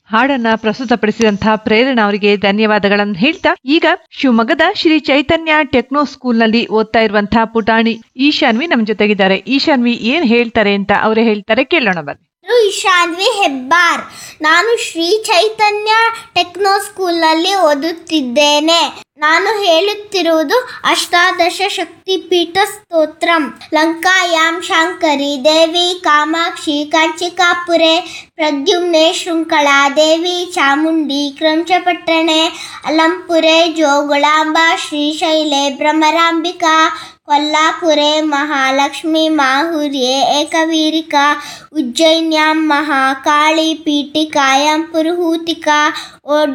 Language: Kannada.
ಹಾಡನ್ನ ಪ್ರಸ್ತುತಪಡಿಸಿದಂತಹ ಪ್ರೇರಣಾ ಅವರಿಗೆ ಧನ್ಯವಾದಗಳನ್ನು ಹೇಳ್ತಾ ಈಗ ಶಿವಮೊಗ್ಗದ ಶ್ರೀ ಚೈತನ್ಯ ಟೆಕ್ನೋ ಸ್ಕೂಲ್ ನಲ್ಲಿ ಓದ್ತಾ ಇರುವಂತಹ ಪುಟಾಣಿ ಈಶಾನ್ವಿ ನಮ್ ಜೊತೆಗಿದ್ದಾರೆ ಈಶಾನ್ವಿ ಏನ್ ಹೇಳ್ತಾರೆ ಅಂತ ಅವರೇ ಹೇಳ್ತಾರೆ ಕೇಳೋಣ ಬನ್ನಿ ನಾನು ಇಶಾನ್ವಿ ಹೆಬ್ಬಾರ್ ನಾನು ಶ್ರೀ ಚೈತನ್ಯ ಟೆಕ್ನೋ ಸ್ಕೂಲ್ನಲ್ಲಿ ಓದುತ್ತಿದ್ದೇನೆ ನಾನು ಹೇಳುತ್ತಿರುವುದು ಅಷ್ಟಾದಶ ಶಕ್ತಿಪೀಠ ಸ್ತೋತ್ರಂ ಲಂಕಾಯಾಂ ಶಾಂಕರಿ ದೇವಿ ಕಾಮಾಕ್ಷಿ ಕಾಂಚಿಕಾಪುರೆ ಪ್ರದ್ಯುಮ್ನೆ ಶೃಂಖಳಾ ದೇವಿ ಚಾಮುಂಡಿ ಕ್ರಂಚಪಟ್ಟಣೆ ಅಲಂಪುರೆ ಜೋಗುಳಾಂಬ ಶ್ರೀಶೈಲೆ ಭ್ರಮರಾಂಬಿಕಾ ಕೊಲ್ಲಾಪುರೆ ಮಹಾಲಕ್ಷ್ಮಿ ಮಾಹುರ್ಯೆ ಏಕವೀರಿಕಾ ಉಜ್ಜಯಿನ್ಯಾಂ ಮಹಾಕಾಳಿ ಪೀಠಿಕಾಯಾಂ ಪುರುಹೂತಿಕಾ ಓಡಿ